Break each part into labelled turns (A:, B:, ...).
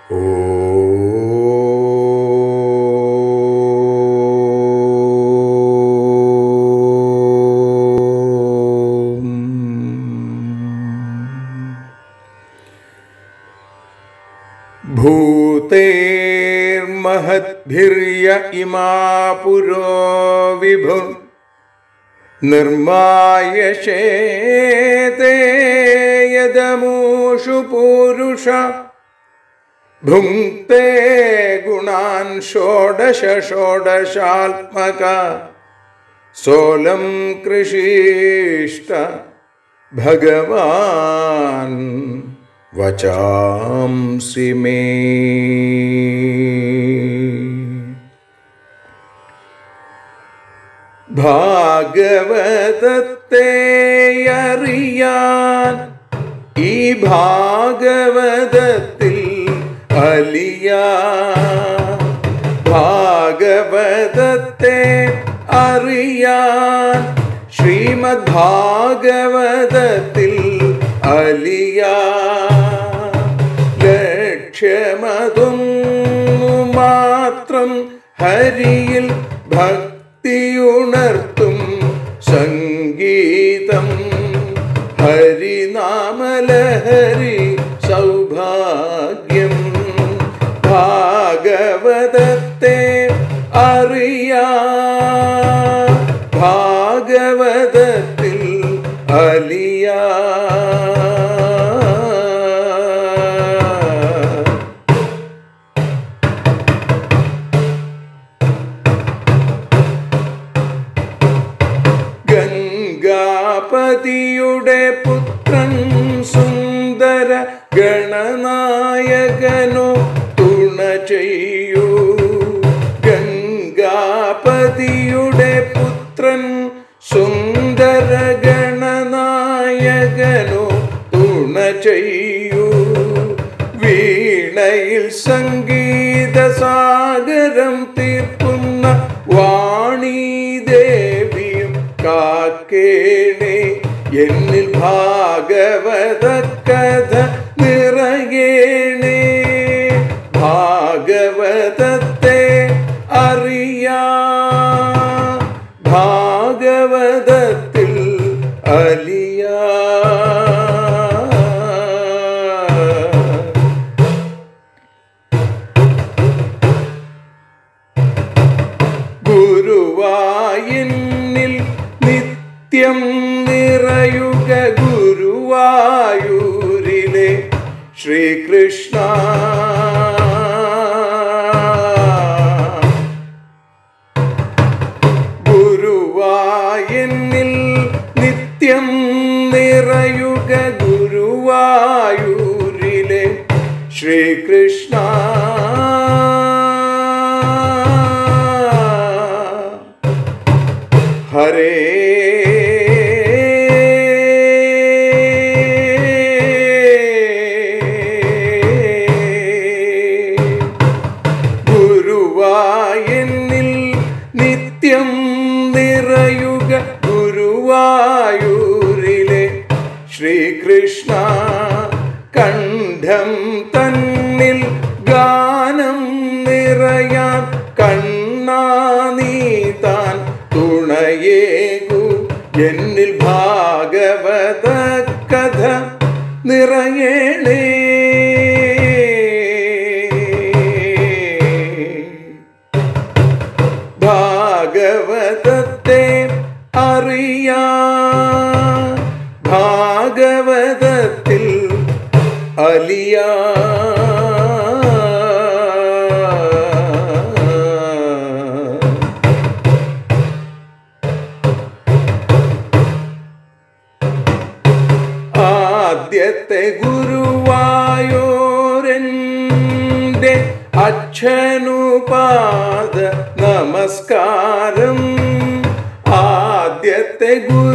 A: ഭൂതേർമഹദ്ഭിര്യ ഇമാ പുരോ വിഭു നിർമായശേതേ യദമൂഷു പൂരുഷ ഭുങ്ക്തേ ഗുണാൻ ഷോഡശ ഷോഡശാത്മക സോലം കൃഷിഷ്ട ഭഗവാൻ വചാംസി മേ ഭാഗവതത്തെ അറിയാൻ ഈ ഭാഗവതത്തിൽ അലിയ ഭാഗവതത്തെ അറിയാൻ ശ്രീമദ് ഭാഗവതത്തിൽ അലിയ ലക്ഷ്യമതൊന്നു മാത്രം ഹരിയിൽ ഭക്തിയുണർത്തും സംഗീതം ഹരിനാമലഹരി സൗഭാഗ്യം ഭാഗവതത്തെ അറിയാ ഭാഗവതത്തിൽ അലിയാ ഗംഗാപതിയുടെ പുത്രൻ സുന്ദര ഗണനായകനോ തുണ ചെയ്യൂ ഗംഗാപതിയുടെ പുത്രൻ സുന്ദര ഗണനായകനോ തുണ ചെയ്യൂ വീണയിൽ സംഗീത സാഗരം തീർക്കുന്ന വാണി ദേവിയും കാക്കേണേ എന്നിൽ ഭാഗവത കഥ നിറയേണേ ഭാഗവതത്തെ അറിയാ ഭാഗവതത്തിൽ അലിയാ ഗുരുവായൂരിൽ നിത്യം നിറയുക ഗുരുവായൂരിലെ ശ്രീകൃഷ്ണ ഗുരുവായൂരിൽ നിത്യം നിറയുക ഗുരുവായൂരിലെ ശ്രീകൃഷ്ണ ഹരേ ഗുരുവായൂരിൽ നിത്യം നിറയുക ഗുരുവായൂരിലെ ശ്രീകൃഷ്ണ കണ്ഠം തന്നിൽ ഗാനം നിറയാൻ കണ്ണാ നീ താൻ തുണയേകു എന്നിൽ ഭാഗവത കഥ നിറയണേ ഭാഗവതത്തെ അറിയാ ഭാഗവതത്തിൽ അലിയാ ആദ്യത്തെ ഗുരുവായൂരൻ്റെ അച്ഛനുപാദ നമസ്കാരം ആദ്യത്തെ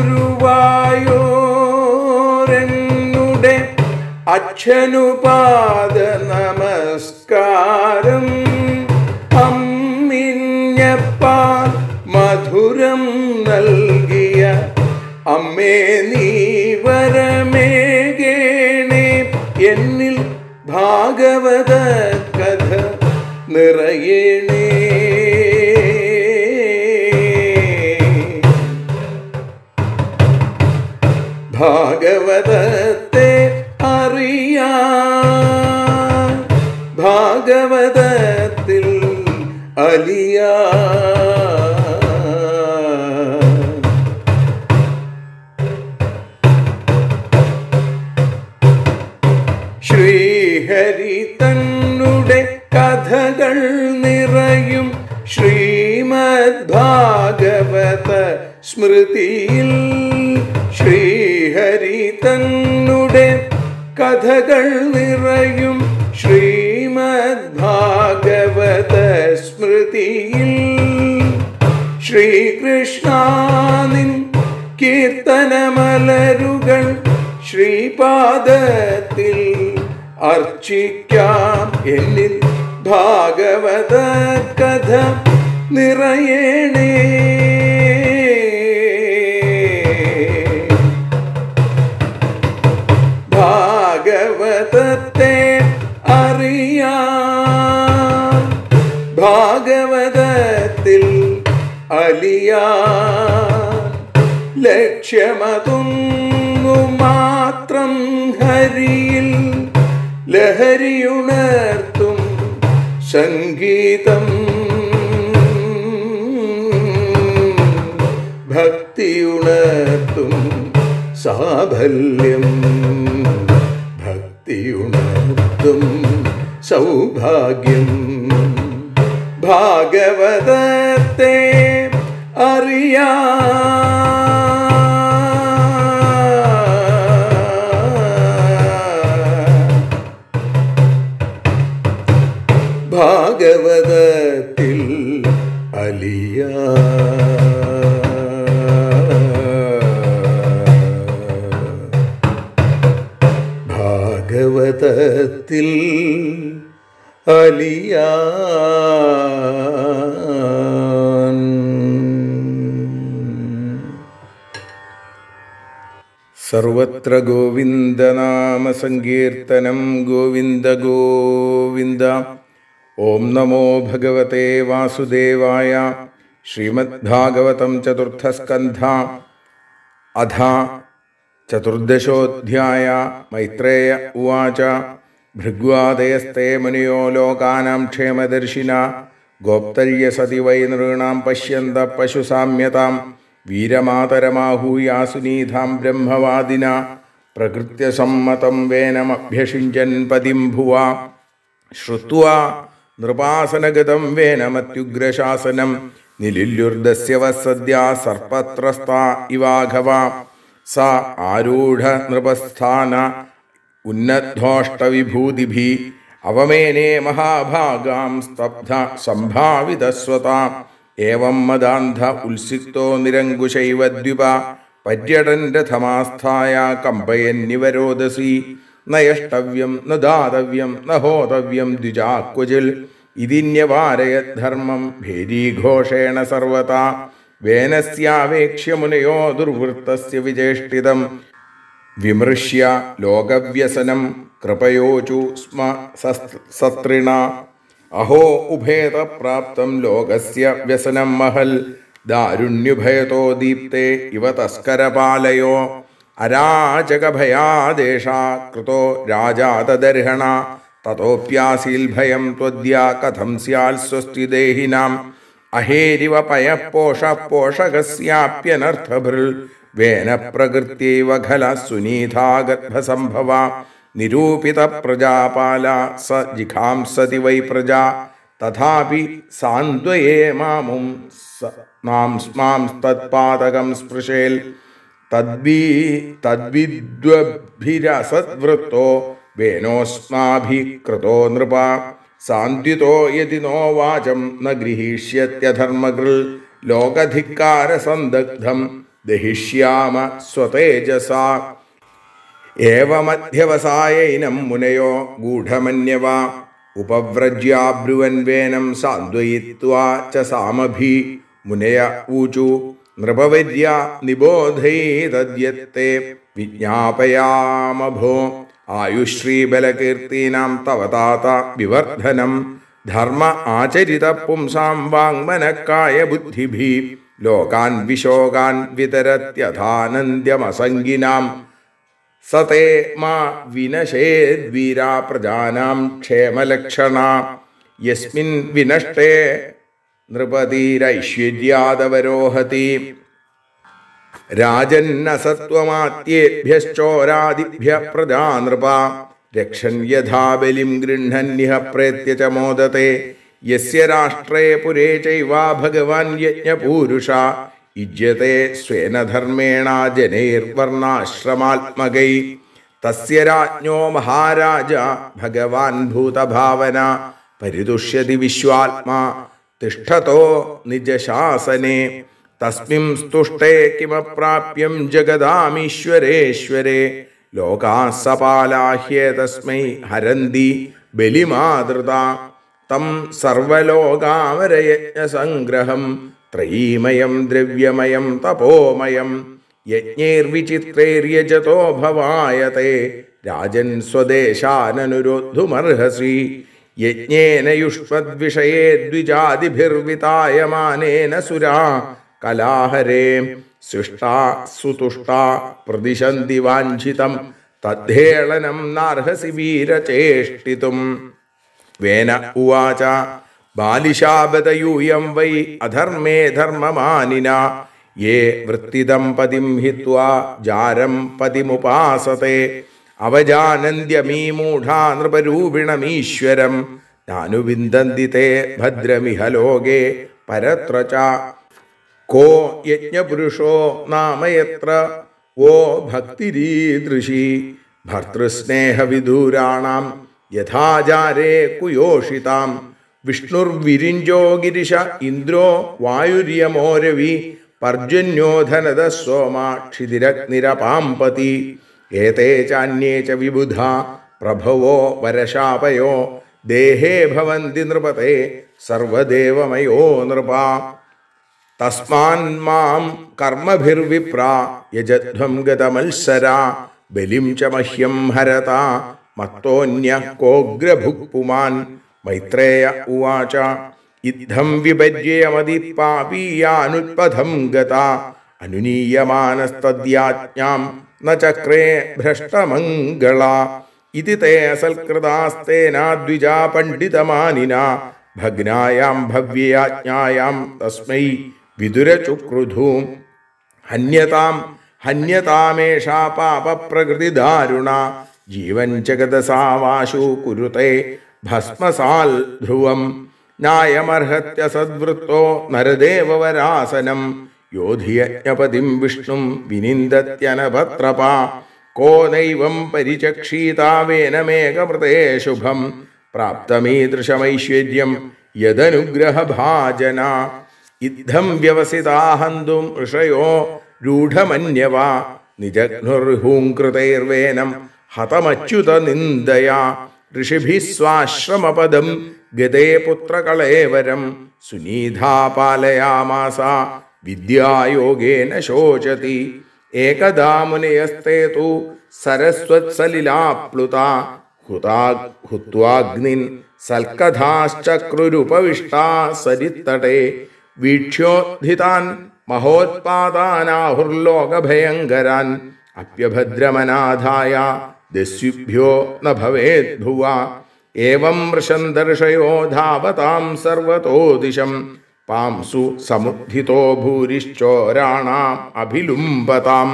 A: ഗുരുവായൂരനുടെ അച്ഛനുപാദ നമസ്കാരം അമ്മിഞ്ഞപ്പാൽ മധുരം നൽകിയ അമ്മേ നീ വരമേകേണേ എന്നിൽ ഭാഗവത കഥ നിറയണേ ഭാഗവതത്തെ അറിയാൻ ഭാഗവതത്തിൽ അലിയാ ശ്രീഹരി തന്നുടെ കഥകൾ നിറയും ശ്രീമദ് ഭാഗവത സ്മൃതിയിൽ ശ്രീഹരി തന്നുടെ കഥകൾ നിറയും ശ്രീമദ് ഭാഗവത സ്മൃതിയിൽ ശ്രീകൃഷ്ണാനിൻ കീർത്തനമലരുകൾ ശ്രീപാദത്തിൽ അർച്ചിക്കാം എന്നിൽ ഭാഗവത കഥ നിറയണേ ഭാഗവതത്തെ അറിയാം ഭാഗവതത്തിൽ അലിയാ ലക്ഷ്യമതൊന്നു മാത്രം ഹരിയിൽ ലഹരിയുണർത്തും സംഗീതം ഭക്തിയുണർത്തും സാഫല്യം ഭക്തിയുണർത്തും സൗഭാഗ്യം ഭാഗവതത്തെ അറിയാ ഭാഗവതത്തിൽ അലിയ ഭാഗവതത്തിൽ അലിയാൻ സർവത്ര ഗോവിന്ദനാമസങ്കീർത്തനം ഗോവിന്ദ ഗോവിന്ദ ഓം നമോ ഭഗവത്തെ വാസുദേവായ ശ്രീമദ്ഭാഗവതം ചതുർത്ഥസ്കന്ധ അധ ചതുർദശോധ്യായ മൈത്രേയ ഉവാച ഭൃഗ്വാദയസ്തേ മുനിയോ ലോകാനാം ക്ഷേമദർശിന ഗോപ്തര്യ സതി വൈ നൃണാം പശ്യന്ത പശുസാമ്യതാം വീരമാതരമാഹൂയാസുനീതാം ബ്രഹ്മവാദിന പ്രകൃത്യസമ്മതം വേനമഭ്യഷിഞ്ചൻ പതിം ഭുവാ ശ്രുത്വാ നൃപാസനഗതം വേനമത്യുഗ്രശാസനം നിലില്യുർദസ്യ വസദ്യ സർപ്പത്രസ്ത ഇവാഘവ സ ആരൂഢ നൃപസ്ഥാന ഉന്നദ്ധോഷ്ടവിഭൂതിഭി അവമേനെ മഹാഭാഗാം സ്തബ്ധ സംഭാവിതസ്വതാം ഏവം മദാന്ധ ഉത്സിക്തോ നിരങ്കുശൈവ ദ്വിപ പര്യടൻ രഥമാസ്ഥായ കമ്പയന്നിവരോദസി നയഷ്ടവ്യം ന ദാതവ്യം ന ഹോതവ്യം ദ്വിജാക്വചിൽ ഇതിന്യവാരയദ്ധർമ്മം ഭേരീഘോഷേണ സർവതാ വേനസ്യാവേക്ഷ്യ മുനയോ ദുർവൃത്തസ്യ വിചേഷ്ടിതം വിമൃശ്യ ലോകവ്യസനം കൃപയോചു സ്മ സസ്- സത്രിണ അഹോ ഉഭേദപ്രാപ്തം ലോകസ്യ വ്യസനം മഹൽ ദാരുണ്യുഭയതോ ദീപ്തേ ഇവ തസ്കരപാലയോ അരാജകഭയാദേശാ കൃതോ രാജാതദർഹണ തതോപ്യാസീൽ ഭയം ത്വദ്യ കഥം സ്യാൽ സ്വസ്തി ദേഹിനാം അഹേരിവ പയഃപോഷ പോഷകസ്യാപ്യനർത്ഥഭൃൽ വേന പ്രകൃത്യൈവ ഖല സുനീതാഗർഭസംഭവ നിരൂപിത പ്രജാപാല സ ജിഘാംസതി വൈ പ്രജാ തഥാപി സാന്ത്വയേ മാമും സ- നാം സ്മാം തത്പാതകം സ്പൃശേൽ തദ്വീ തദ്വിദ്വഭിരസദ്വൃത്തോ വേനോസ്മാഭികൃതോ നൃപ സാന്ത്വിതോ യതി നോ വാചം ന ഗൃഹീഷ്യത്യധർമ്മകൃൽ ലോകധിക്കാരസന്ദഗ്ധം ദഹിഷ്യാമ സ്വതേജസാ ഏവമധ്യവസായൈനം മുനയോ ഗൂഢമന്യവ ഉപവ്രജ്യാബ്രുവൻ വേനം സാന്ത്വയിത്വാ ച സാമഭി മുനയ ഊചു നൃപവര്യ നിബോധൈതദ്യത്തെ വിജ്ഞാപയാമഭോ ആയുശ്രീബലകീർത്തീനാം തവ താത വിവർദ്ധനം ധർമ്മ ആചരിത പുംസാം വാങ്മനക്കായ ബുദ്ധിഭി ലോകാൻ വിശോകാൻ വിതരത്യഥാനന്ദ്യമസംഗിനാം സതേ മാ വിനശേദ്വീരാ പ്രജാനാം ക്ഷേമലക്ഷണ യസ്മിൻ വിനഷ്ടേ നൃപതിരൈശ്വര്യാദവരോഹതി രാജന്നസത്വമാത്യേഭ്യശ്ചോരാദിഭ്യ പ്രജാ നൃപ രക്ഷൻ യഥാ ബലിം ഗൃഹന്യഹ പ്രേത്യ ച മോദത്തെ യസ്യ രാഷ്ട്രേ പുരേ ചൈവാ ഭഗവാൻ യജ്ഞപൂരുഷ യുജ്യത്തെ സ്വേന ധർമ്മേണ ജനൈർവർണാശ്രമാത്മകൈ തസ്യ രാജ്ഞോ മഹാരാജ ഭഗവാൻ ഭൂതഭാവന പരിതുഷ്യതി വിശ്വാത്മാ തിഷ്ഠതോ നിജശാസനെ തസ്മിം സ്തുഷ്ടേ കിമപ്രാപ്യം ജഗദാമീശ്വരേശ്വരെ ലോകാ സപാലാഹ്യേ തസ്മൈ ഹരന്തി ബലിമാതൃത തം സർവലോകാമരയജ്ഞസംഗ്രഹം ത്രയീമയം ദ്രവ്യമയം തപോമയം യജ്ഞൈർവിചിത്രൈര്യജതോ ഭവായത്തെ രാജൻ സ്വദേശാനനുരോദ്ധുമർഹസി യജ്ഞേന യുഷ്മദ്വിഷയേ ദ്വിജാതിഭിർവിതായമാനേന സുരാ കലാഹരേ സൃഷ്ടാ സുതുഷ്ടാ പ്രതിശന്തി വാഞ്ചിതം തദ്ധേളനം നാർഹസി വീരചേഷ്ടിതും വേന ഉവാച ബാലിശാബദയൂയം വൈ അധർമ്മേ ധർമ്മമാനിന യേ വൃത്തിദം പതിം ഹിത്വാ ജാരം പതിമുപാസത്തെ അവജാനന്ത്യമീ മൂഢാ നൃപരൂപിണമീശ്വരം നാനുവിന്ദന്തി തേ ഭദ്രമിഹ ലോകേ പരത്ര ച കോ യജ്ഞപുരുഷോ നാമ യത്ര ഓ ഭക്തിരീദൃശി ഭർത്തൃസ്നേഹവിദൂരാണാം യഥാചാരേ കുയോഷിതാം വിഷ്ണുർവിരിഞ്ചോ ഗിരിശ ഇന്ദ്രോ വായുര്യമോരവി പർജന്യോധനദ സോമാ ക്ഷിതിരഗ്നിരപാമ്പതി ഏതേ ചാന്യേ ച വിബുധ പ്രഭവോ വരശാപയോ ദേഹേ ഭവന്തി നൃപത്തെ സർവദേവമയോ നൃപ തസ്മാൻ മാം കർമ്മഭിർവിപ്ര യജധ്വം ഗതമത്സര ബലിം ച മഹ്യം ഹരത മത്തോന്യ കോഗ്രഭുക്പുമാൻ മൈത്രേയ ഉവാച ഇദ്ധം വിപര്യമതി പാപീയാനുത്പഥം ഗത അനുനീയമാനസ്തദ്യാജ്ഞാം ന ചക്രേ ഭ്രഷ്ടമംഗള ഇതി തേ അസൽകൃതാസ്തേനാ ദ്വിജാ പണ്ഡിതമാനിന ഭഗ്നായാം ഭവ്യയാജ്ഞായാം തസ്മൈ വിദുരചുക്രുധു ഹന്യതാം ഹന്യതാമേഷാ പാപപ്രകൃതിദാരുണ ജീവൻ ജഗതസാവാശു കുരുത്തെ ഭസ്മസാൽ ധ്രുവം ന്യായമർഹത്യ സദ്വൃത്തോ നരദേവവരാസനം യോധിയജ്ഞപതിം വിഷ്ണും വിനിന്ദത്യനഭത്രപ കോ നൈവം പരിചക്ഷീതാവേനമേകമൃതേ ശുഭം പ്രാപ്തമീദൃശമൈശ്വര്യം യദനുഗ്രഹഭാജന ഇദ്ധം വ്യവസിതാഹന്തും ഋഷയോ രൂഢമന്യവ നിജഘ്നുർഹൂങ്കൃതൈർവേനം ഹതമച്യുത നിന്ദയാ ഋഷിഭിः സ്വാശ്രമപദം ഗതേ പുത്രകളേവരം സുനീധാ പാലയാമാസ വിദ്യായോഗേന ശോചതി ഏകദാ മുനയസ്തേ തു സരസ്വത്സലിലാപ്ലുത ഹുതാ ഹുത്വാഗ്നിൻ സൽക്കഥാശ്ചക്രുരുപവിഷ്ടാ സരിത്തടേ വീക്ഷ്യോദ്ധിതാൻ മഹോത്പാദാനാഹുർലോകഭയങ്കരാൻ അപ്യഭദ്രമനാഥായ ദസ്യുഭ്യോ ന ഭവേത് ഭുവ ഏവം മൃഷന്തർഷയോ ധാവതാം സർവതോ ദിശം പാംസു സമുദ്ധിതോ ഭൂരിശ്ചോരാണാം അഭിലുംബതാം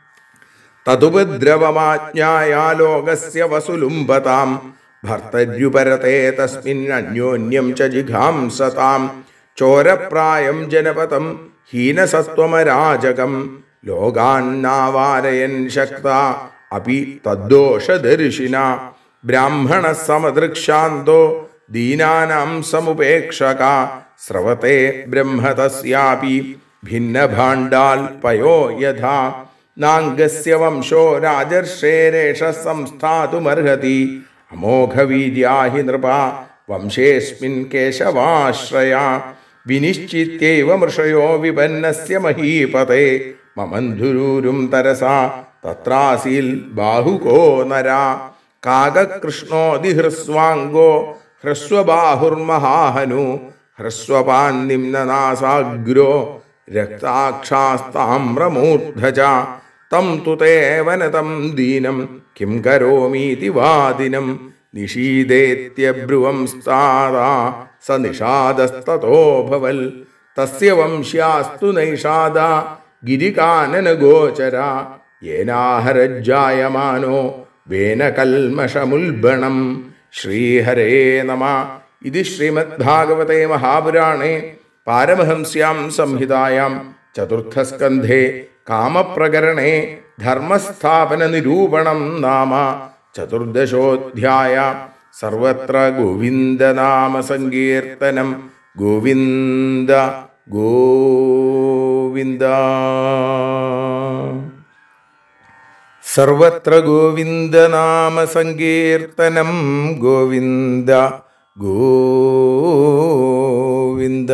A: തതുപദ്രവമാജ്ഞായാ ലോകസ്യ വസുലുംബതാം ഭർത്തര്യുപരത്തെ തസ്മിൻ അന്യോന്യം ച ജിഘാംസതാം ചോരപ്രായം ജനപദം ഹീനസത്വമരാജകം ലോകാന്നാവാരയൻ ശക്ത അപി തദ്ദോഷദർശിന ബ്രാഹ്മണ സമദൃക്ഷാന്തോ ദീനാനാം സമുപേക്ഷക സ്രവത്തെ ബ്രഹ്മ തസ്യാപി ഭിന്നഭാണ്ഡാൽപയോ യഥാ നാംഗസ്യ വംശോ രാജർഷേരേഷ സംസ്ഥാതുമർഹതി അമോഘവീര്യാ ഹി നൃപ വംശേസ്മിൻ കേശവാശ്രയാ വിനിശ്ചിത്യൈവ മൃഷയോ വിപന്നസ്യ മഹീപതേ മമന്ധുരൂരും തരസാ തത്രാസീൽ ബാഹുകോ നര കാകകൃഷ്ണോതിഹൃസ്വാംഗോ ഹ്രസ്വബാഹുർമഹാഹനു ഹ്രസ്വപാൻ നിമ്നനാസാഗ്രോ രക്താക്ഷാസ്താമ്രമൂർധജ തം തു തേവനതം ദീനം കിം കരോമീതി വാദിനം നിഷീദേത്യബ്രുവം സ്ഥാതാ സ നിഷാദസ്തതോഭവൽ തസ്യ വംശ്യാസ്തു നൈഷാദ ഗിരികാനനഗോചര യേനാഹരജ്ജായമാനോ വേനകൽമഷമുൽബണം ശ്രീഹരേ നമ ഇത് ശ്രീമദ്ഭാഗവതേ മഹാപുരാണേ പാരമഹംസ്യാം സംഹിതായാം ചതുർത്ഥസ്കന്ധേ കാമപ്രകരണേ ധർമ്മസ്ഥാപന നിരൂപണം നാമ ചതുർദശോധ്യായ സർവത്ര ഗോവിന്ദനാമ സങ്കീർത്തനം ഗോവിന്ദ ഗോവിന്ദ സർവത്ര ഗോവിന്ദനാമ സങ്കീർത്തനം ഗോവിന്ദ ഗോവിന്ദ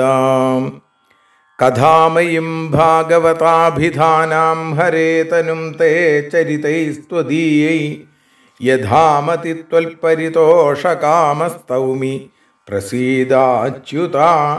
A: കഥാമയും ഭാഗവതാഭിധാനാം ഹരേതനും തേ ചരിതൈസ്ത്വദീയൈ യഥാമതി ത്വൽപരിതോഷകാമസ്തൗമി പ്രസീദാച്യുത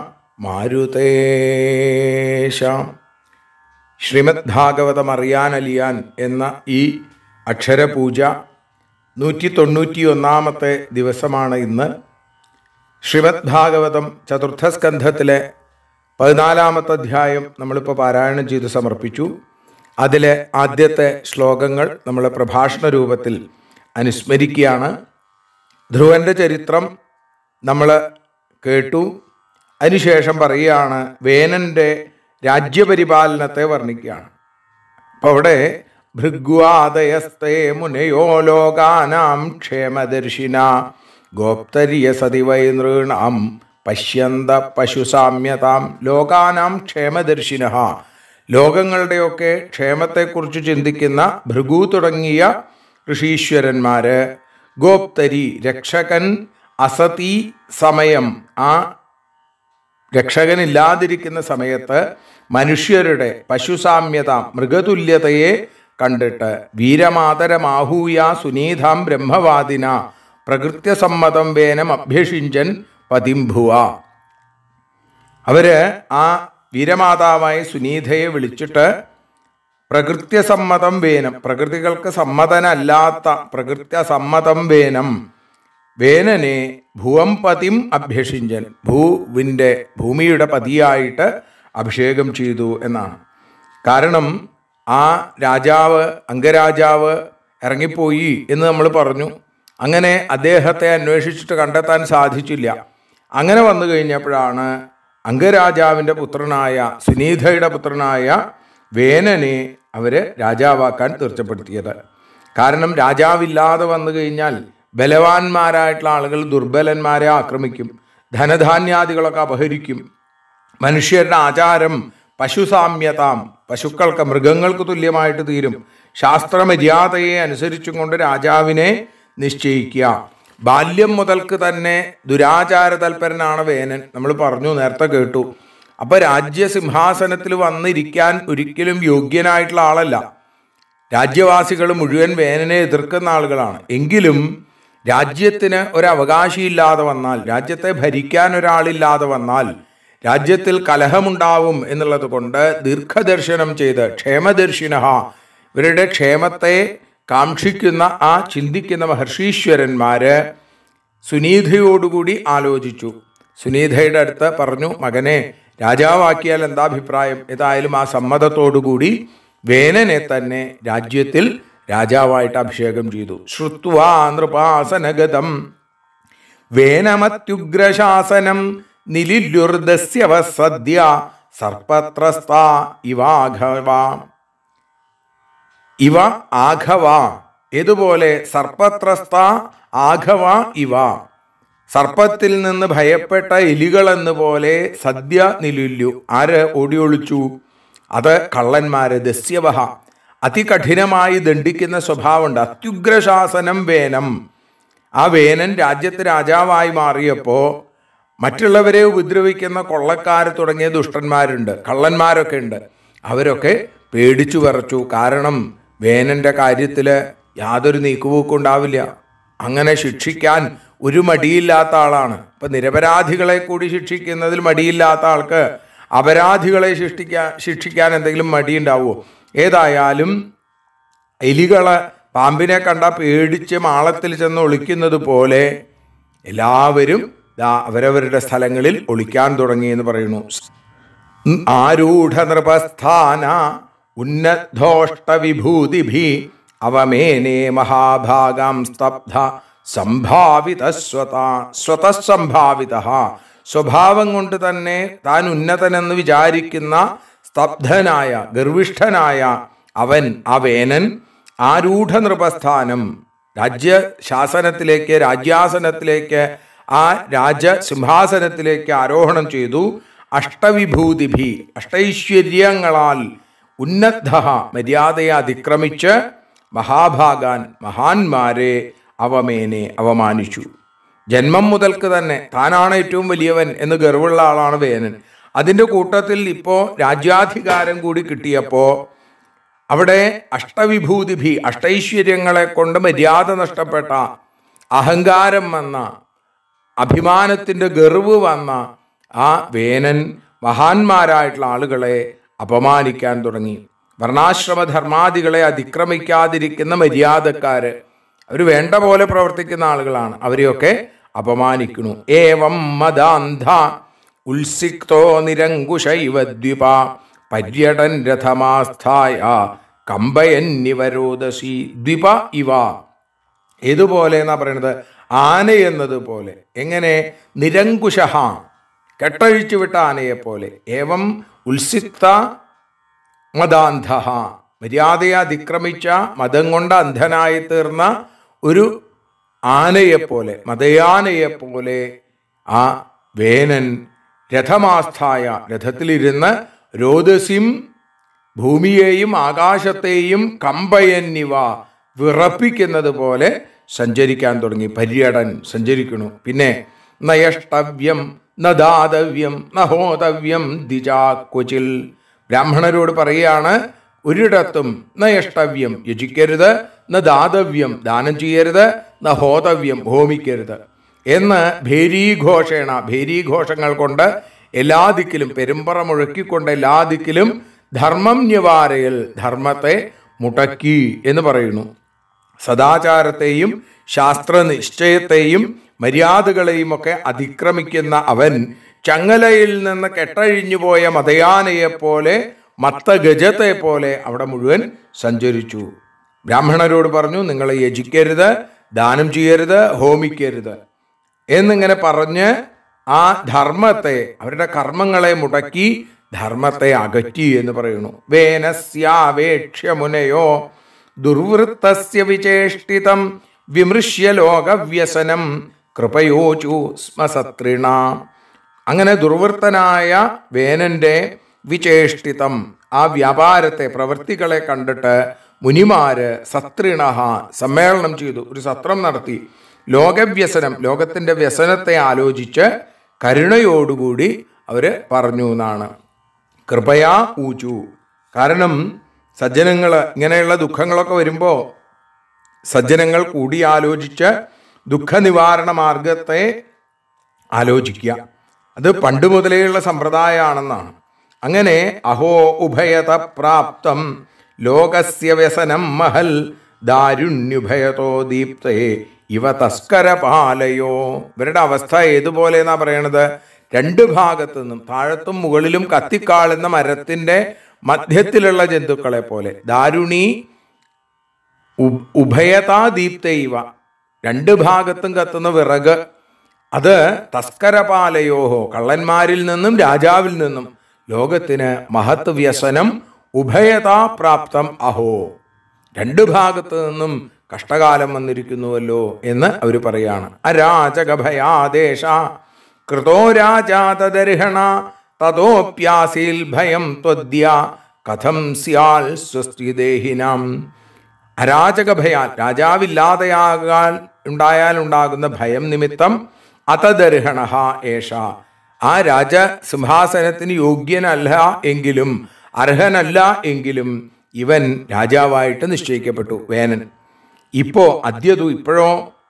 A: മാരുതേശ ശ്രീമദ് ഭാഗവതം അറിയാനലിയാൻ എന്ന ഈ അക്ഷരപൂജ നൂറ്റി തൊണ്ണൂറ്റി ഒന്നാമത്തെ ദിവസമാണ് ഇന്ന് ശ്രീമദ് ഭാഗവതം ചതുർത്ഥസ്കന്ധത്തിലെ പതിനാലാമത്തെ അധ്യായം നമ്മളിപ്പോൾ പാരായണം ചെയ്ത് സമർപ്പിച്ചു അതിലെ ആദ്യത്തെ ശ്ലോകങ്ങൾ നമ്മൾ പ്രഭാഷണ രൂപത്തിൽ അനുസ്മരിക്കുകയാണ് ധ്രുവന്റെ ചരിത്രം നമ്മൾ കേട്ടു അതിനുശേഷം പറയുകയാണ് വേനന്റെ രാജ്യപരിപാലനത്തെ വർണ്ണിക്കുകയാണ് അപ്പോൾ അവിടെ ഭൃഗ്വാദയസ്തേ മുനയോ ലോകാനാം ക്ഷേമദർശിന ഗോപ്തരിയ സതി വൈനൃണാം പശ്യന്ത പശുസാമ്യതാം ലോകാനാം ക്ഷേമദർശിന ലോകങ്ങളുടെയൊക്കെ ക്ഷേമത്തെക്കുറിച്ച് ചിന്തിക്കുന്ന ഭൃഗു തുടങ്ങിയ ഋഷീശ്വരന്മാര് ഗോപ്തരി രക്ഷകൻ അസതി സമയം ആ രക്ഷകനില്ലാതിരിക്കുന്ന സമയത്ത് മനുഷ്യരുടെ പശുസാമ്യത മൃഗതുല്യതയെ കണ്ടിട്ട് വീരമാതരമാഹൂയ സുനീതാം ബ്രഹ്മവാദിന പ്രകൃത്യസമ്മതം വേനം അഭ്യഷിഞ്ചൻ പതിംഭുവ അവര് ആ വീരമാതാവായ സുനീതയെ വിളിച്ചിട്ട് പ്രകൃത്യസമ്മതം വേനം പ്രകൃതികൾക്ക് സമ്മതനല്ലാത്ത പ്രകൃത്യസമ്മതം വേനം വേനനെ ഭുവം പതിം അഭ്യഷിഞ്ചൻ ഭൂവിൻ്റെ ഭൂമിയുടെ പതിയായിട്ട് അഭിഷേകം ചെയ്തു എന്നാണ് കാരണം ആ രാജാവ് അംഗരാജാവ് ഇറങ്ങിപ്പോയി എന്ന് നമ്മൾ പറഞ്ഞു അങ്ങനെ അദ്ദേഹത്തെ അന്വേഷിച്ചിട്ട് കണ്ടെത്താൻ സാധിച്ചില്ല അങ്ങനെ വന്നു കഴിഞ്ഞപ്പോഴാണ് അംഗരാജാവിൻ്റെ പുത്രനായ സുനീതയുടെ പുത്രനായ വേനനെ അവര് രാജാവാക്കാൻ തീർച്ചപ്പെടുത്തിയത് കാരണം രാജാവില്ലാതെ വന്നു കഴിഞ്ഞാൽ ബലവാന്മാരായിട്ടുള്ള ആളുകൾ ദുർബലന്മാരെ ആക്രമിക്കും ധനധാന്യാദികളൊക്കെ അപഹരിക്കും മനുഷ്യരുടെ ആചാരം പശുസാമ്യതാം പശുക്കൾക്ക് മൃഗങ്ങൾക്ക് തുല്യമായിട്ട് തീരും ശാസ്ത്രമര്യാദയെ അനുസരിച്ചും കൊണ്ട് രാജാവിനെ നിശ്ചയിക്കുക ബാല്യം മുതൽക്ക് തന്നെ ദുരാചാര തൽപരനാണ് വേനൻ നമ്മൾ പറഞ്ഞു നേരത്തെ കേട്ടു അപ്പൊ രാജ്യസിംഹാസനത്തിൽ വന്നിരിക്കാൻ ഒരിക്കലും യോഗ്യനായിട്ടുള്ള ആളല്ല രാജ്യവാസികൾ മുഴുവൻ വേനനെ എതിർക്കുന്ന ആളുകളാണ് എങ്കിലും രാജ്യത്തിന് ഒരു അവകാശിയില്ലാതെ വന്നാൽ രാജ്യത്തെ ഭരിക്കാൻ ഒരാളില്ലാതെ വന്നാൽ രാജ്യത്തിൽ കലഹമുണ്ടാവും എന്നുള്ളത് കൊണ്ട് ദീർഘദർശനം ചെയ്ത് ക്ഷേമദർശിന ഇവരുടെ ക്ഷേമത്തെ കാക്ഷിക്കുന്ന ആ ചിന്തിക്കുന്ന മഹർഷീശ്വരന്മാര് സുനീതയോടുകൂടി ആലോചിച്ചു സുനീതയുടെ അടുത്ത് പറഞ്ഞു മകനെ രാജാവാക്കിയാൽ എന്താ അഭിപ്രായം ഏതായാലും ആ സമ്മതത്തോടുകൂടി വേനനെ തന്നെ രാജ്യത്തിൽ രാജാവായിട്ട് അഭിഷേകം ചെയ്തു ശ്രുത്വാ നൃപാസനഗതം വേനമത്യുഗ്രശാസനം നിലില്യുർദസ്യവ സദ്യ സർപ്പത്രസ്ത ഇവാഘവ ഇവ ആഘവ ഏതുപോലെ സർപ്പത്രസ്ത ആഘവ ഇവ സർപ്പത്തിൽ നിന്ന് ഭയപ്പെട്ട എലികൾ പോലെ സദ്യ നിലുല്ലു ആര് ഓടിയൊളിച്ചു അത് കള്ളന്മാര് ദസ്യവഹ അതികഠിനമായി ദണ്ഡിക്കുന്ന സ്വഭാവമുണ്ട് അത്യുഗ്രശാസനം വേനം ആ വേനൻ രാജ്യത്ത് രാജാവായി മാറിയപ്പോൾ മറ്റുള്ളവരെ ഉപദ്രവിക്കുന്ന കൊള്ളക്കാർ തുടങ്ങിയ ദുഷ്ടന്മാരുണ്ട് കള്ളന്മാരൊക്കെ ഉണ്ട് അവരൊക്കെ പേടിച്ചു വിറച്ചു കാരണം വേനന്റെ കാര്യത്തിൽ യാതൊരു നീക്കുപോക്കും ഉണ്ടാവില്ല അങ്ങനെ ശിക്ഷിക്കാൻ ഒരു മടിയില്ലാത്ത ആളാണ് ഇപ്പൊ നിരപരാധികളെ കൂടി ശിക്ഷിക്കുന്നതിൽ മടിയില്ലാത്ത ആൾക്ക് അപരാധികളെ ശിക്ഷിക്കാൻ ശിക്ഷിക്കാൻ എന്തെങ്കിലും മടിയുണ്ടാവുമോ ഏതായാലും എലികള് പാമ്പിനെ കണ്ട പേടിച്ച് മാളത്തിൽ ചെന്ന് ഒളിക്കുന്നത് പോലെ എല്ലാവരും ദാ അവരവരുടെ സ്ഥലങ്ങളിൽ ഒളിക്കാൻ തുടങ്ങി എന്ന് പറയുന്നു ആരൂഢ നൃപസ്ഥാന ഉന്നദ്ധോഷ്ട വിഭൂതിഭി അവമേനേ മഹാഭാഗം സ്തബ്ധ സംഭാവിത സ്വത സ്വതസംഭാവിത സ്വഭാവം കൊണ്ട് തന്നെ താൻ ഉന്നതനെന്ന് വിചാരിക്കുന്ന സ്തബ്ധനായ ഗർവിഷ്ഠനായ അവൻ ആ വേനൻ ആരൂഢ നൃപസ്ഥാനം രാജ്യശാസനത്തിലേക്ക് രാജ്യാസനത്തിലേക്ക് ആ രാജസിംഹാസനത്തിലേക്ക് ആരോഹണം ചെയ്തു അഷ്ടവിഭൂതിഭി അഷ്ടൈശ്വര്യങ്ങളാൽ ഉന്നദ്ധ മര്യാദയെ അതിക്രമിച്ച് മഹാഭാഗാൻ മഹാന്മാരെ അവമേനെ അവമാനിച്ചു ജന്മം മുതൽക്ക് തന്നെ താനാണ് ഏറ്റവും വലിയവൻ എന്ന് ഗർവുള്ള ആളാണ് വേനൻ അതിൻ്റെ കൂട്ടത്തിൽ ഇപ്പോൾ രാജ്യാധികാരം കൂടി കിട്ടിയപ്പോൾ അവിടെ അഷ്ടവിഭൂതിഭി അഷ്ടൈശ്വര്യങ്ങളെ കൊണ്ട് മര്യാദ നഷ്ടപ്പെട്ട അഹങ്കാരം വന്ന അഭിമാനത്തിൻ്റെ ഗർവ് വന്ന ആ വേനൻ മഹാന്മാരായിട്ടുള്ള ആളുകളെ അപമാനിക്കാൻ തുടങ്ങി വർണ്ണാശ്രമ ധർമാദികളെ അതിക്രമിക്കാതിരിക്കുന്ന മര്യാദക്കാര് അവർ വേണ്ട പോലെ പ്രവർത്തിക്കുന്ന ആളുകളാണ് അവരെയൊക്കെ അപമാനിക്കുന്നു ഏവം മദാന്ധ ഉത്സിക്തോ നിരങ്കുശൈവ ദ്വിപ പര്യടൻ രഥമാസ്ഥായ കമ്പയന്നിവരോദശി ദ്വിപ ഇവ ഏതുപോലെ എന്നാ പറയുന്നത് ആന എന്നതുപോലെ എങ്ങനെ നിരങ്കുശ കെട്ടഴിച്ചു വിട്ട ആനയെ പോലെ ഏവം ഉത്സിക്ത മതാന്ധ മര്യാദയെ അതിക്രമിച്ച മതം കൊണ്ട് അന്ധനായി തീർന്ന ഒരു ആനയെപ്പോലെ മതയാനയെപ്പോലെ ആ വേനൻ രഥമാസ്ഥായ രഥത്തിലിരുന്ന് രോദസിം ഭൂമിയെയും ആകാശത്തെയും കമ്പയന്നിവ വിറപ്പിക്കുന്നത് പോലെ സഞ്ചരിക്കാൻ തുടങ്ങി പര്യടൻ സഞ്ചരിക്കണു പിന്നെ നയഷ്ടവ്യം ന ദാതവ്യം നഹോതവ്യം ദിജാക്വചിൽ ബ്രാഹ്മണരോട് പറയുകയാണ് ഒരിടത്തും നയഷ്ടവ്യം യജിക്കരുത് ന ദാതവ്യം ദാനം ചെയ്യരുത് ന ഹോതവ്യം ഹോമിക്കരുത് എന്ന് ഭേരീഘോഷേണ ഭേരീഘോഷങ്ങൾ കൊണ്ട് എല്ലാ ദിക്കിലും പെരുമ്പറ മുഴക്കിക്കൊണ്ട് എല്ലാ ദിക്കിലും ധർമ്മം നിവാരയിൽ ധർമ്മത്തെ മുടക്കി എന്ന് പറയുന്നു സദാചാരത്തെയും ശാസ്ത്രനിശ്ചയത്തെയും മര്യാദകളെയും ഒക്കെ അതിക്രമിക്കുന്ന അവൻ ചങ്ങലയിൽ നിന്ന് കെട്ടഴിഞ്ഞു പോയ മതയാനയെപ്പോലെ മത്തഗജത്തെ പോലെ അവിടെ മുഴുവൻ സഞ്ചരിച്ചു ബ്രാഹ്മണരോട് പറഞ്ഞു നിങ്ങൾ യജിക്കരുത് ദാനം ചെയ്യരുത് ഹോമിക്കരുത് എന്നിങ്ങനെ പറഞ്ഞ് ആ ധർമ്മത്തെ അവരുടെ കർമ്മങ്ങളെ മുടക്കി ധർമ്മത്തെ അകറ്റി എന്ന് പറയുന്നു വേനസ്യാവേക്ഷ്യ മുനയോ ദുർവൃത്തസ്യ വിചേഷ്ടിതം വിമൃശ്യ ലോകവ്യസനം കൃപയോചു സ്മസത്രിണ അങ്ങനെ ദുർവൃത്തനായ വേനന്റെ വിചേഷ്ടിതം ആ വ്യാപാരത്തെ പ്രവൃത്തികളെ കണ്ടിട്ട് മുനിമാര് സത്രിണ സമ്മേളനം ചെയ്തു ഒരു സത്രം നടത്തി ലോകവ്യസനം ലോകത്തിന്റെ വ്യസനത്തെ ആലോചിച്ച് കരുണയോടുകൂടി അവര് പറഞ്ഞു എന്നാണ് കൃപയാ ഊച്ചു കാരണം സജ്ജനങ്ങൾ ഇങ്ങനെയുള്ള ദുഃഖങ്ങളൊക്കെ വരുമ്പോൾ സജ്ജനങ്ങൾ കൂടി ആലോചിച്ച് ദുഃഖനിവാരണ മാർഗത്തെ ആലോചിക്കുക അത് പണ്ട് മുതലേയുള്ള സമ്പ്രദായമാണെന്നാണ് അങ്ങനെ അഹോ ഉഭയത പ്രാപ്തം ലോകസ്യ വ്യസനം മഹൽ ദാരുണ്യുഭയതോ ദീപ്തേ ഇവ തസ്കര പാലയോ ഇവരുടെ അവസ്ഥ ഏതുപോലെ എന്നാ പറയണത് രണ്ട് ഭാഗത്തു നിന്നും താഴത്തും മുകളിലും കത്തിക്കാളുന്ന മരത്തിന്റെ മധ്യത്തിലുള്ള ജന്തുക്കളെ പോലെ ദാരുണി ഉ- ഉഭയതാ ദീപ്തൈവ രണ്ട് ഭാഗത്തും കത്തുന്ന വിറക് അത് തസ്കരപാലയോഹോ കള്ളന്മാരിൽ നിന്നും രാജാവിൽ നിന്നും ലോകത്തിന് മഹത് വ്യസനം ഉഭയതാ പ്രാപ്തം അഹോ രണ്ട് ഭാഗത്തു നിന്നും കഷ്ടകാലം വന്നിരിക്കുന്നുവല്ലോ എന്ന് അവർ പറയാണ് അരാജകഭയാദേശ കൃതോ രാജാതദർഹണ തതോപ്യാസിൽ ഭയം ത്വദ്യ കഥം സ്യാൽ സ്വസ്തിദേഹിനാം അരാജക ഭയാൽ രാജാവില്ലാതെയാകാൻ ഉണ്ടായാൽ ഉണ്ടാകുന്ന ഭയം നിമിത്തം അതദർഹണ ഏഷ ആ രാജ സിംഹാസനത്തിന് യോഗ്യനല്ല എങ്കിലും അർഹനല്ല എങ്കിലും ഇവൻ രാജാവായിട്ട് നിശ്ചയിക്കപ്പെട്ടു വേനൻ ഇപ്പോ അദ്യതു ഇപ്പോഴോ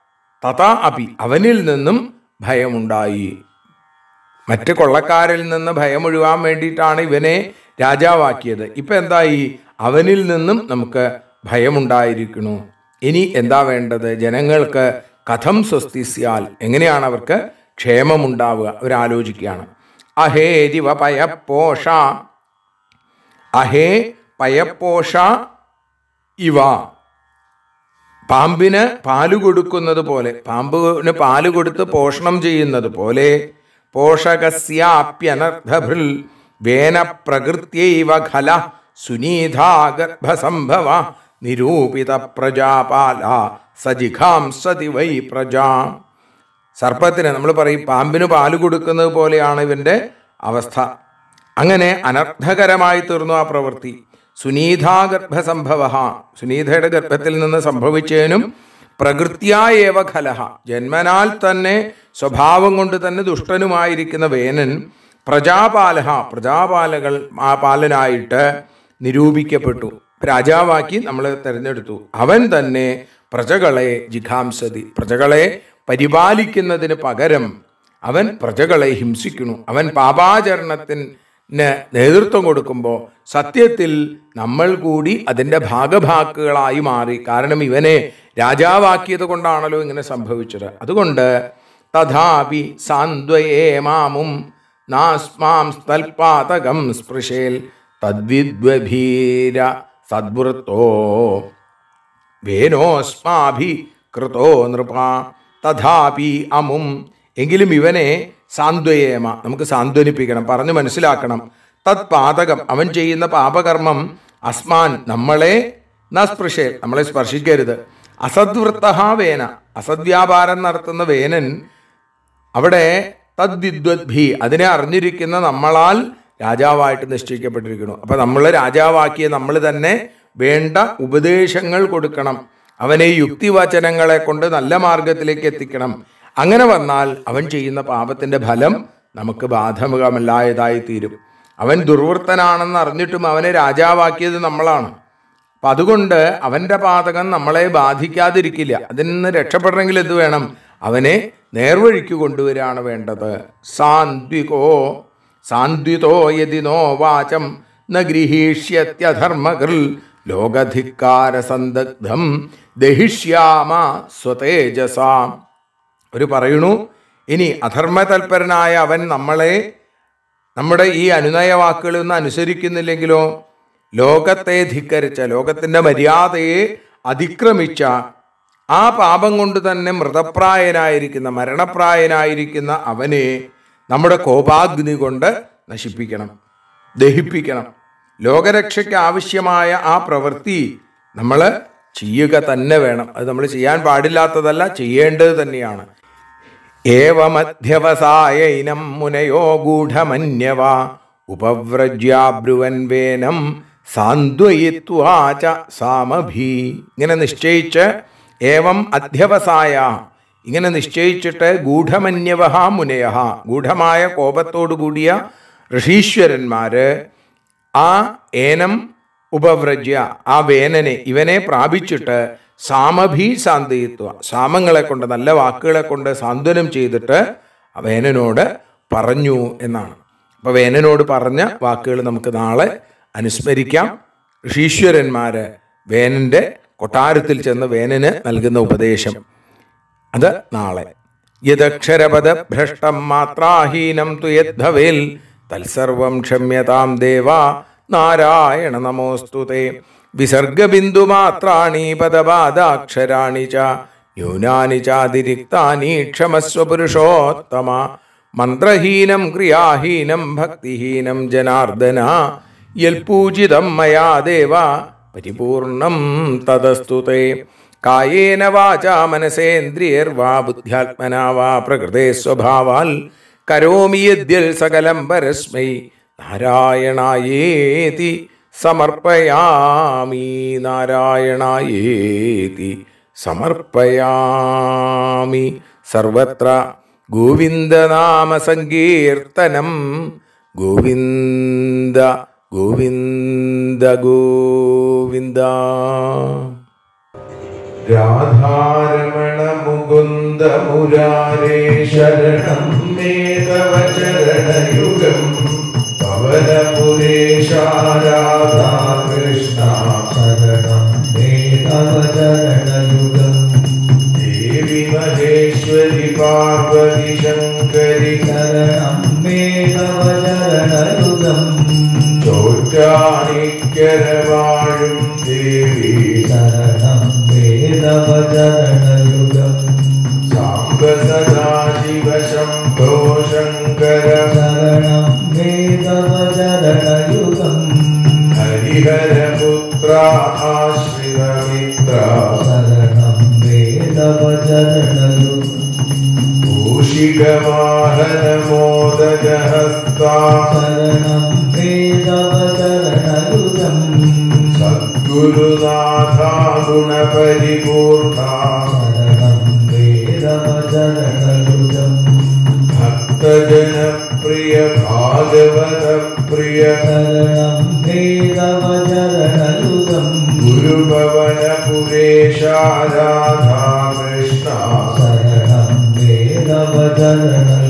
A: തഥാ അപി അവനിൽ നിന്നും ഭയമുണ്ടായി മറ്റ് കൊള്ളക്കാരിൽ നിന്ന് ഭയമൊഴിവാൻ വേണ്ടിയിട്ടാണ് ഇവനെ രാജാവാക്കിയത് ഇപ്പൊ എന്തായി അവനിൽ നിന്നും നമുക്ക് ഭയമുണ്ടായിരിക്കണു ഇനി എന്താ വേണ്ടത് ജനങ്ങൾക്ക് കഥം സ്വസ്തി സ്യാൽ എങ്ങനെയാണ് അവർക്ക് ക്ഷേമമുണ്ടാവുക അവരാലോചിക്കുകയാണ് അഹേരിവ പയപ്പോഷ അഹേ പയപ്പോഷ ഇവ പാമ്പിന് പാല് കൊടുക്കുന്നത് പോലെ പാമ്പിന് പാല് കൊടുത്ത് പോഷണം ചെയ്യുന്നത് പോലെ പോഷകസ്യാപ്യനർദ്ധഭൃൽ വേന പ്രകൃത്യൈവ ഖല സുനീധാഗർഭസംഭവ നിരൂപിത പ്രജാപാല സജിഖാംസതി വൈ പ്രജാ സർപ്പത്തിന് നമ്മൾ പറയും പാമ്പിന് പാല് കൊടുക്കുന്നത് പോലെയാണ് ഇവന്റെ അവസ്ഥ അങ്ങനെ അനർത്ഥകരമായി തീർന്നു ആ പ്രവൃത്തി സുനീതാഗർഭസംഭവ സുനീതയുടെ ഗർഭത്തിൽ നിന്ന് സംഭവിച്ചതിനും പ്രകൃത്യായേവ ഖലഹ ജന്മനാൽ തന്നെ സ്വഭാവം കൊണ്ട് തന്നെ ദുഷ്ടനുമായിരിക്കുന്ന വേനൻ പ്രജാപാലഹ പ്രജാപാലകൾ ആ പാലനായിട്ട് നിരൂപിക്കപ്പെട്ടു രാജാവാക്കി നമ്മൾ തിരഞ്ഞെടുത്തു അവൻ തന്നെ പ്രജകളെ ജിഖാംസതി പ്രജകളെ പരിപാലിക്കുന്നതിന് പകരം അവൻ പ്രജകളെ ഹിംസിക്കുന്നു അവൻ പാപാചരണത്തിന് നേതൃത്വം കൊടുക്കുമ്പോൾ സത്യത്തിൽ നമ്മൾ കൂടി അതിൻ്റെ ഭാഗഭാക്കുകളായി മാറി കാരണം ഇവനെ രാജാവാക്കിയത് കൊണ്ടാണല്ലോ ഇങ്ങനെ സംഭവിച്ചത് അതുകൊണ്ട് തഥാപി സാന്ത്വയേ മാമും നാസ്മാം തൽപാതകം സ്പൃശേൽ തദ്വിദ്വഭീര സദ്വൃത്തോ വേനോസ്മാഭി കൃതോ നൃപ തഥാപി അമും എങ്കിലും ഇവനെ സാന്ത്വയേമ നമുക്ക് സാന്ത്വനിപ്പിക്കണം പറഞ്ഞു മനസ്സിലാക്കണം തത് പാതകം അവൻ ചെയ്യുന്ന പാപകർമ്മം അസ്മാൻ നമ്മളെ ന സ്പൃശേ നമ്മളെ സ്പർശിക്കരുത് അസദ്വൃത്ത വേന അസദ്വ്യാപാരം നടത്തുന്ന വേനൻ അവിടെ തദ്വിദ്വദ്ഭി അതിനെ അറിഞ്ഞിരിക്കുന്ന നമ്മളാൽ രാജാവായിട്ട് നിശ്ചയിക്കപ്പെട്ടിരിക്കുന്നു അപ്പൊ നമ്മൾ രാജാവാക്കിയ നമ്മൾ തന്നെ വേണ്ട ഉപദേശങ്ങൾ കൊടുക്കണം അവനെ യുക്തിവചനങ്ങളെ കൊണ്ട് നല്ല മാർഗത്തിലേക്ക് എത്തിക്കണം അങ്ങനെ വന്നാൽ അവൻ ചെയ്യുന്ന പാപത്തിന്റെ ഫലം നമുക്ക് ബാധകമല്ലായതായി തീരും അവൻ ദുർവൃത്തനാണെന്ന് അറിഞ്ഞിട്ടും അവനെ രാജാവാക്കിയത് നമ്മളാണ് അപ്പൊ അതുകൊണ്ട് അവന്റെ പാതകം നമ്മളെ ബാധിക്കാതിരിക്കില്ല അതിൽ നിന്ന് രക്ഷപ്പെടണമെങ്കിൽ എന്ത് വേണം അവനെ നേർവഴിക്ക് കൊണ്ടുവരികയാണ് വേണ്ടത് സാന്ത്വികോ സാന്ത്വിതോ യതിനോ വാചം ന ഗൃഹീഷ്യത്യധർമ്മകൃൽ ലോകധിക്കാര സന്ദഗ്ധം ദഹിഷ്യാമ സ്വതേജസാ ഒരു പറയണു ഇനി അധർമ്മതൽപരനായ അവൻ നമ്മളെ നമ്മുടെ ഈ അനുനയ വാക്കുകളൊന്നും അനുസരിക്കുന്നില്ലെങ്കിലോ ലോകത്തെ ധിക്കരിച്ച ലോകത്തിൻ്റെ മര്യാദയെ അതിക്രമിച്ച ആ പാപം കൊണ്ട് തന്നെ മൃതപ്രായനായിരിക്കുന്ന മരണപ്രായനായിരിക്കുന്ന അവനെ നമ്മുടെ കോപാഗ്നി കൊണ്ട് നശിപ്പിക്കണം ദഹിപ്പിക്കണം ലോകരക്ഷയ്ക്ക് ആവശ്യമായ ആ പ്രവൃത്തി നമ്മൾ ചെയ്യുക തന്നെ വേണം അത് നമ്മൾ ചെയ്യാൻ പാടില്ലാത്തതല്ല ചെയ്യേണ്ടത് തന്നെയാണ് ഏവമധ്യവസായൈനം മുനയോ ഗൂഢമന്യവ ഉപവ്രജ്യാബ്രുവൻ വേനം സാന്ത്വയിത്വാച സാമഭി ഇങ്ങനെ നിശ്ചയിച്ച് ഏവം അധ്യവസായ ഇങ്ങനെ നിശ്ചയിച്ചിട്ട് ഗൂഢമന്യവഹ മുനയ ഗൂഢമായ കോപത്തോടു കൂടിയ ഋഷീശ്വരന്മാര് ആ ഏനം ഉപവ്രജ്യ ആ വേനനെ ഇവനെ പ്രാപിച്ചിട്ട് സാമഭി സാന്തിത്വ സാമങ്ങളെ കൊണ്ട് നല്ല വാക്കുകളെ കൊണ്ട് സാന്ത്വനം ചെയ്തിട്ട് ആ വേനനോട് പറഞ്ഞു എന്നാണ് അപ്പൊ വേനനോട് പറഞ്ഞ വാക്കുകൾ നമുക്ക് നാളെ അനുസ്മരിക്കാം ഋഷീശ്വരന്മാര് വേനന്റെ കൊട്ടാരത്തിൽ ചെന്ന് വേനന് നൽകുന്ന ഉപദേശം അത് നാളെ യദക്ഷരപദ ഭ്രഷ്ടം മാത്രാഹീനം തു യദ്ഭവേൽ തത്സർവം ക്ഷമ്യതാം ദേവ നാരായണ നമോസ്തുതേ വിസർഗബിന്ദുമാത്രാണി പദപാദാക്ഷരാണി ച ന്യൂനാനി ചാതിരിക്താനി ക്ഷമസ്വ പുരുഷോത്തമ മന്ത്രഹീനം ക്രിയാഹീനം ഭക്തിഹീനം ജനാർദ്ദന യൽപൂജിതം മയാ ദേവ പരിപൂർണം തദസ്തുതേ കായേന വാചാ മനസേന്ദ്രിയർവാ ബുദ്ധ്യാത്മനാ വാ പ്രകൃതേ സ്വഭാവാൽ കരോമി യദ്യൽ സകലം പരസ്മൈ നാരായണായേതി സമർപ്പയാമി നാരായണായേതി സമർപ്പയാമി സർവത്ര ഗോവിന്ദനാമ സങ്കീർത്തനം ഗോവിന്ദ ഗോവിന്ദ ഗോവിന്ദ രാധാരമണ മുകുന്ദ മുരാരേ ശരണം മേ തവ ചരണയുഗം പവനപുരേശ രാധാ കൃഷ്ണ
B: ശരണം മേ തവ ചരണയുഗം
A: ദേവി മഹേശ്വരി പാർവതി ശങ്കരി
B: ശരണം മേ തവ ചരണയുഗം
A: ചോറ്റാനിക്കരവാഴും ദേവി
B: ശരണം മേ തവ ചരണയുഗം
A: സാംബ സദാശിവ ശംഭോ ശങ്കര
B: ശരണം മേ തവ ചരണയുഗം
A: ഹരിഹരപുത്ര ആശ്രിതമിത്ര
B: ശരണം മേ തവ ചരണയുഗം
A: മൂഷികവാഹനമോദജഹസ്ത
B: ശരണം മേ തവ ചരണയുഗം
A: സദ്ഗുരുനാഥ ഗുണപരിപൂർണ
B: ശരണം മേ തവ ചരണയുഗം
A: ഭക്തജനപ്രിയ ഭാഗവത പ്രിയ
B: ശരണം മേ തവ ചരണയുഗം
A: ഗുരുഭവനപുരേശ രാധാ കൃഷ്ണ
B: ശരണം മേ തവ ചരണയുഗം